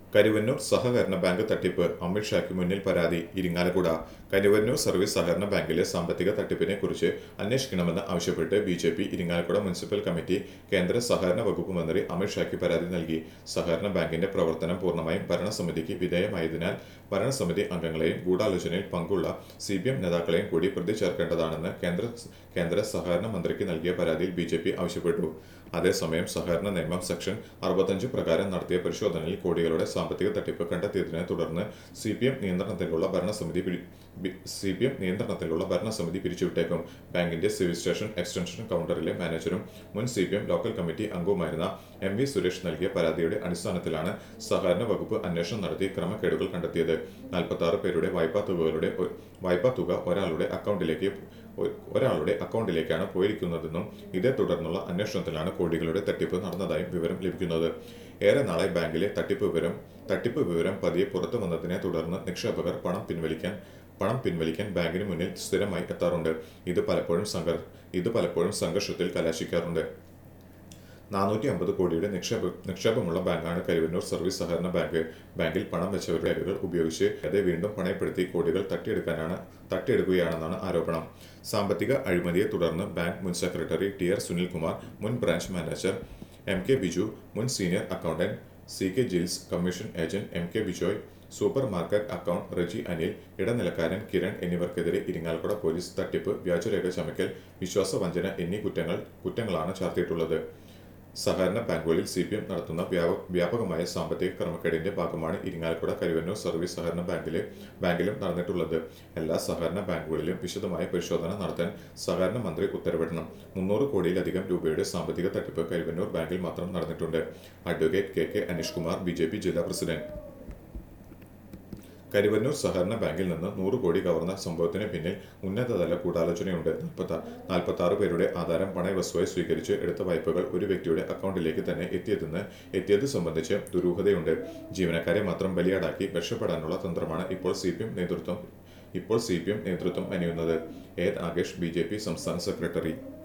കരുവന്നൂർ സഹകരണ ബാങ്ക് തട്ടിപ്പ് അമിത്ഷായ്ക്ക് മുന്നിൽ പരാതി ഇരിങ്ങാലക്കുട കരുവന്നൂർ സർവീസ് സഹകരണ ബാങ്കിലെ സാമ്പത്തിക തട്ടിപ്പിനെ കുറിച്ച് അന്വേഷിക്കണമെന്ന് ആവശ്യപ്പെട്ട് B J P Irinjalakuda municipal committee കേന്ദ്ര സഹകരണ വകുപ്പ് മന്ത്രി അമിത്ഷായ്ക്ക് പരാതി നൽകി സഹകരണ ബാങ്കിന്റെ പ്രവർത്തനം പൂർണ്ണമായും ഭരണസമിതിക്ക് വിധേയമായതിനാൽ ഭരണസമിതി അംഗങ്ങളെയും ഗൂഢാലോചനയിൽ പങ്കുള്ള സി പി എം നേതാക്കളെയും കൂടി പ്രതി ചേർക്കേണ്ടതാണെന്ന് കേന്ദ്ര കേന്ദ്ര സഹകരണ മന്ത്രിക്ക് നൽകിയ പരാതിയിൽ ബി ജെ പി ആവശ്യപ്പെട്ടു അതേസമയം സഹകരണ നിയമം സെക്ഷൻ അറുപത്തഞ്ച് പ്രകാരം നടത്തിയ പരിശോധനയിൽ കോടികളുടെ സാമ്പത്തിക തട്ടിപ്പ് കണ്ടെത്തിയതിനെ തുടർന്ന് സി പി എം നിയന്ത്രണത്തിലുള്ള ഭരണസമിതി സി പി എം നിയന്ത്രണത്തിലുള്ള ഭരണസമിതി പിരിച്ചുവിട്ടേക്കും ബാങ്കിന്റെ സിവിൽ സ്റ്റേഷൻ എക്സ്റ്റൻഷൻ കൗണ്ടറിലെ മാനേജരും മുൻ C P M local committee അംഗവുമായിരുന്ന എം വി സുരേഷ് നൽകിയ പരാതിയുടെ അടിസ്ഥാനത്തിലാണ് സഹകരണ വകുപ്പ് അന്വേഷണം നടത്തി ക്രമക്കേടുകൾ കണ്ടെത്തിയത് നാൽപ്പത്തി ആറ് പേരുടെ വായ്പാ തുകകളുടെ ഒ- വായ്പാ തുക ഒരാളുടെ അക്കൗണ്ടിലേക്ക് ഒ- ഒരാളുടെ അക്കൗണ്ടിലേക്കാണ് പോയിരിക്കുന്നതെന്നും ഇതേ തുടർന്നുള്ള അന്വേഷണത്തിലാണ് കോടികളുടെ തട്ടിപ്പ് നടന്നതായും വിവരം ലഭിക്കുന്നത് ഏറെ നാളായി ബാങ്കിലെ തട്ടിപ്പ് വിവരം തട്ടിപ്പ് വിവരം പതിയെ പുറത്തു വന്നതിനെ തുടർന്ന് നിക്ഷേപകർ പണം പിൻവലിക്കാൻ പണം പിൻവലിക്കാൻ ബാങ്കിന് മുന്നിൽ സ്ഥിരമായി എത്താറുണ്ട് ഇത് പലപ്പോഴും സംഘർ ഇത് പലപ്പോഴും സംഘർഷത്തിൽ കലാശിക്കാറുണ്ട് നാനൂറ്റി അമ്പത് കോടിയുടെ നിക്ഷേപ നിക്ഷേപമുള്ള ബാങ്കാണ് കരുവന്നൂർ സർവീസ് സഹകരണ ബാങ്ക് ബാങ്കിൽ പണം വെച്ചവരുടെ രേഖകൾ ഉപയോഗിച്ച് അത് വീണ്ടും പണയപ്പെടുത്തി കോടികൾ തട്ടിയെടുക്കാനാണ് തട്ടിയെടുക്കുകയാണെന്നാണ് ആരോപണം സാമ്പത്തിക അഴിമതിയെ തുടർന്ന് ബാങ്ക് മുൻ സെക്രട്ടറി ടി ആർ സുനിൽകുമാർ മുൻ branch manager M K Biju മുൻ senior accountant C K Jils commission agent M K Bijoy super market account Reji Anil ഇടനിലക്കാരൻ കിരൺ എന്നിവർക്കെതിരെ ഇരിങ്ങാലക്കുട പോലീസ് തട്ടിപ്പ് വ്യാജരേഖ ചമയ്ക്കൽ വിശ്വാസവഞ്ചന എന്നീ കുറ്റങ്ങൾ കുറ്റങ്ങളാണ് ചാർത്തിയിട്ടുള്ളത് സഹകരണ ബാങ്കുകളിൽ സി പി എം നടത്തുന്ന വ്യാപ വ്യാപകമായ സാമ്പത്തിക ക്രമക്കേടിന്റെ ഭാഗമാണ് ഇരിങ്ങാലക്കുട കരുവന്നൂർ സർവീസ് സഹകരണ ബാങ്കിലെ ബാങ്കിലും നടന്നിട്ടുള്ളത് എല്ലാ സഹകരണ ബാങ്കുകളിലും വിശദമായ പരിശോധന നടത്താൻ സഹകരണ മന്ത്രി ഉത്തരവിടണം മുന്നൂറ് കോടിയിലധികം രൂപയുടെ സാമ്പത്തിക തട്ടിപ്പ് കരുവന്നൂർ ബാങ്കിൽ മാത്രം നടന്നിട്ടുണ്ട് advocate K K Aneesh Kumar B J P ജില്ലാ പ്രസിഡന്റ് കരുവന്നൂർ സഹകരണ ബാങ്കിൽ നിന്ന് നൂറ് കോടി കവർന്ന സംഭവത്തിന് പിന്നിൽ ഉന്നതതല ഗൂഢാലോചനയുണ്ട് നാൽപ്പത്തി നാൽപ്പത്തി ആറ് പേരുടെ ആധാരം പണയവസ്തുവായി സ്വീകരിച്ച് എടുത്ത വായ്പകൾ ഒരു വ്യക്തിയുടെ അക്കൗണ്ടിലേക്ക് തന്നെ എത്തിയതെന്ന് എത്തിയത് സംബന്ധിച്ച് ദുരൂഹതയുണ്ട് ജീവനക്കാരെ മാത്രം ബലിയാടാക്കി രക്ഷപ്പെടാനുള്ള തന്ത്രമാണ് ഇപ്പോൾ സി പി എം നേതൃത്വം ഇപ്പോൾ സി പി എം നേതൃത്വം അണിയുന്നത് A Nagesh B J P സംസ്ഥാന സെക്രട്ടറി